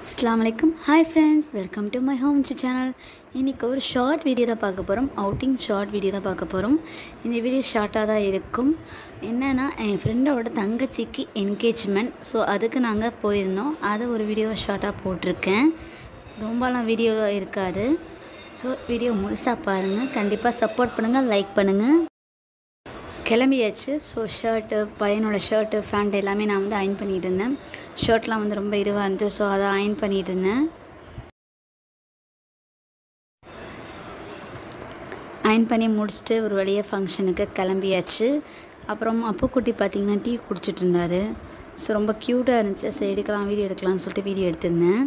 அஸ்லாம் வலைக்கம் hi friends welcome to my home channel இன்றைக்கி ஒரு ஷார்ட் வீடியோ தான் பார்க்க போகிறோம் அவுட்டிங் ஷார்ட் வீடியோ தான் பார்க்க போகிறோம் இந்த வீடியோ ஷார்ட்டாக தான் இருக்கும் என்னென்னா என் ஃப்ரெண்டோட தங்கச்சிக்கு என்கேஜ்மெண்ட் ஸோ அதுக்கு நாங்கள் போயிருந்தோம் அதை ஒரு வீடியோ ஷார்ட்டாக போட்டிருக்கேன் ரொம்பலாம் வீடியோ இருக்காது ஸோ வீடியோ முழுசாக பாருங்கள் கண்டிப்பாக சப்போர்ட் பண்ணுங்கள் லைக் பண்ணுங்கள் கிளம்பியாச்சு ஸோ ஷர்ட்டு பையனோட ஷர்ட்டு ஃபேண்ட் எல்லாமே நான் வந்து அயன் பண்ணிட்டு இருந்தேன் ஷர்ட்லாம் வந்து ரொம்ப இதுவாக இருந்துச்சு ஸோ அதை அயன் பண்ணிட்டு இருந்தேன் அயன் பண்ணி முடிச்சுட்டு ஒரு வழியாக ஃபங்க்ஷனுக்கு கிளம்பியாச்சு அப்புறம் அப்புக்குட்டி பார்த்திங்கன்னா டீ குடிச்சிட்டு இருந்தார் ஸோ ரொம்ப க்யூட்டாக இருந்துச்சு சரி எடுக்கலாம் வீடியோ எடுக்கலாம்னு சொல்லிட்டு வீடியோ எடுத்திருந்தேன்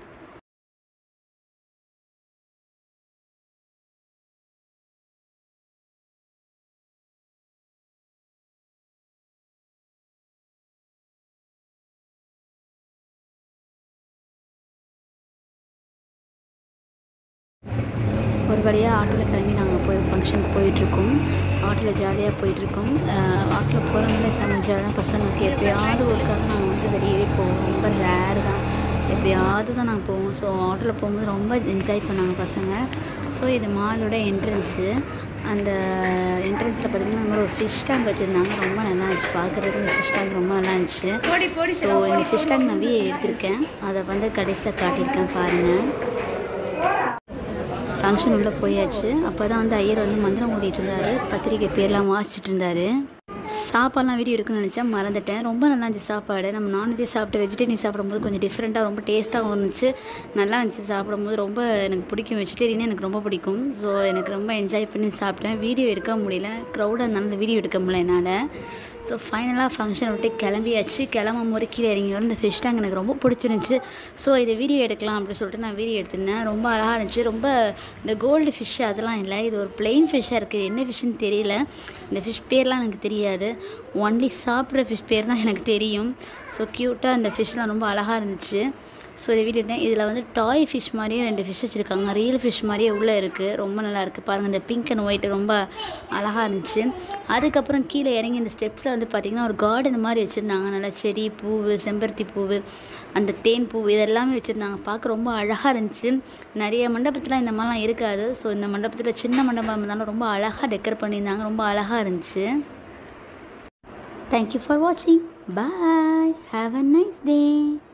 ஒரு வழியாக ஆட்டோவில் கிளம்பி நாங்கள் போய் ஃபங்க்ஷனுக்கு போயிட்டுருக்கோம் ஆட்டோவில் ஜாலியாக போயிட்டுருக்கோம் ஆட்டோவில் போகிறவங்களே செம்ம ஜாலியாக பசங்களுக்கு எப்போயாவது ஒருக்காக நாங்கள் வந்து வெளியவே போவோம் ரொம்ப ரேர் தான் எப்போயாவது தான் நாங்கள் போவோம் ஸோ ஆட்டோவில் போகும்போது ரொம்ப என்ஜாய் பண்ணாங்க பசங்க ஸோ இது மாலோட என்ட்ரன்ஸு அந்த என்ட்ரன்ஸில் பார்த்திங்கன்னா நம்ம ஒரு ஃபிஷ் டேங்க் வச்சுருந்தாங்க ரொம்ப நல்லா இருந்துச்சு பார்க்குறதுக்கு இந்த ஃபிஷ் டேங்க் ரொம்ப நல்லா இருந்துச்சு ஸோ இந்த ஃபிஷ் டேங்க் நான் வீடியோ எடுத்திருக்கேன் அதை வந்து கடைசியில் காட்டியிருக்கேன் பாருங்கள் ஃபங்க்ஷன் உள்ளே போயாச்சு அப்போ தான் வந்து ஐயர் வந்து மந்திரம் ஓதிட்டு இருந்தார் பத்திரிக்கை பேர்லாம் வாசிச்சுட்டு இருந்தார் சாப்பாடெலாம் வீடியோ எடுக்கணும்னு நினச்சா மறந்துட்டேன் ரொம்ப நல்லா இருந்துச்சு சாப்பாடு நம்ம நான்வெஜ் சாப்பிட்டு வெஜிடேரியன் சாப்பிடும்போது கொஞ்சம் டிஃப்ரெண்ட்டாக ரொம்ப டேஸ்ட்டாகவும் இருந்துச்சு நல்லா இருந்துச்சு சாப்பிடும்போது ரொம்ப எனக்கு பிடிக்கும் வெஜிடேரியனே எனக்கு ரொம்ப பிடிக்கும் ஸோ எனக்கு ரொம்ப என்ஜாய் பண்ணி சாப்பிட்டேன் வீடியோ எடுக்க முடியல க்ரௌடாக இருந்தாலும் வீடியோ எடுக்க முடியல என்னால் ஸோ ஃபைனலாக ஃபங்க்ஷன் விட்டு கிளம்பியாச்சு கிளம்பும் போது கீழே இறங்கி வரும் இந்த ஃபிஷ் டேங்க் எனக்கு ரொம்ப பிடிச்சிருந்துச்சி ஸோ இதை வீடியோ எடுக்கலாம் அப்படின்னு சொல்லிட்டு நான் வீடியோ எடுத்திருந்தேன் ரொம்ப அழகாக இருந்துச்சு ரொம்ப இந்த கோல்டு ஃபிஷ் அதெல்லாம் இல்லை இது ஒரு பிளெயின் ஃபிஷ்ஷாக இருக்குது என்ன ஃபிஷ்ஷுன்னு தெரியல இந்த ஃபிஷ் பேர்லாம் எனக்கு தெரியாது ஒன்லி சாப்பிட்ற ஃபிஷ் பேர் தான் எனக்கு தெரியும் ஸோ க்யூட்டாக அந்த ஃபிஷ்லாம் ரொம்ப அழகாக இருந்துச்சு ஸோ இதை வீடியோ எடுத்தேன் இதில் வந்து டாய் ஃபிஷ் மாதிரியே ரெண்டு ஃபிஷ் வச்சுருக்காங்க ரியல் ஃபிஷ் மாதிரியே உள்ளே இருக்குது ரொம்ப நல்லா இருக்குது பாருங்கள் இந்த பிங்க் அண்ட் ஒயிட் ரொம்ப அழகாக இருந்துச்சு அதுக்கப்புறம் கீழே இறங்கி இந்த ஸ்டெப்ஸில் வந்து பார்த்திங்கன்னா ஒரு கார்டன் மாதிரி வச்சுருந்தாங்க நல்லா செடி பூவு செம்பருத்தி பூவு அந்த தேன் பூ இதெல்லாமே வச்சுருந்தாங்க பார்க்க ரொம்ப அழகாக இருந்துச்சு நிறைய மண்டபத்தில் இந்த மாதிரிலாம் இருக்காது ஸோ இந்த மண்டபத்தில் சின்ன மண்டபம் இருந்தாலும் ரொம்ப அழகாக டெக்கர் பண்ணியிருந்தாங்க ரொம்ப அழகாக இருந்துச்சு தேங்க்யூ ஃபார் வாட்சிங் பாய் ஹாவ் அ நைஸ் டே